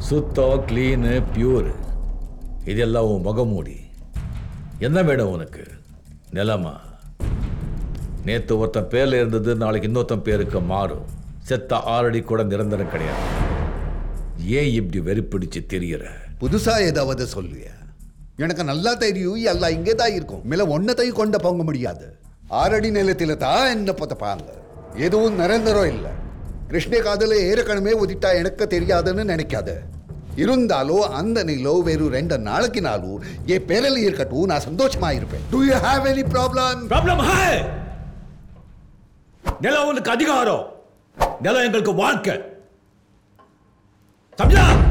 சுத்தம் clean pure இதெல்லாம் உன் முகமூடி என்ன வேணும் உனக்கு நிலமா நேத்து ஒருத்தன் பேர்ல இருந்தது நாளைக்கு இன்னொருத்தன் பேருக்கு மாறும் செத்த ஆறடி கூட நிரந்தரம் கிடையாது ஏன் இப்படி வெறிப்பிடிச்சு தெரியற புதுசா ஏதாவது சொல்லுவியா எனக்கு நல்லா தெரியும் எல்லாம் இங்கே தான் இருக்கும் மேல ஒன்னத்தையும் கொண்டு போக முடியாது ஆறடி நிலத்தில தான் என்ன புதைப்பாங்க எதுவும் நிரந்தரம் இல்லை கிருஷ்ண காதல ஏற்கனவே உதிட்டா எனக்கு தெரியாதுன்னு நினைக்காத இருந்தாலும் அந்த நிலம் வெறும் ரெண்டு நாளைக்கு நாளும் என் பேரில் இருக்கட்டும் நான் சந்தோஷமா இருப்பேன் do you have any problem problem ஹை நிலம் உனக்கு அதிகாரம் நிலம் எங்களுக்கு வாழ்க்கை சம்ஜா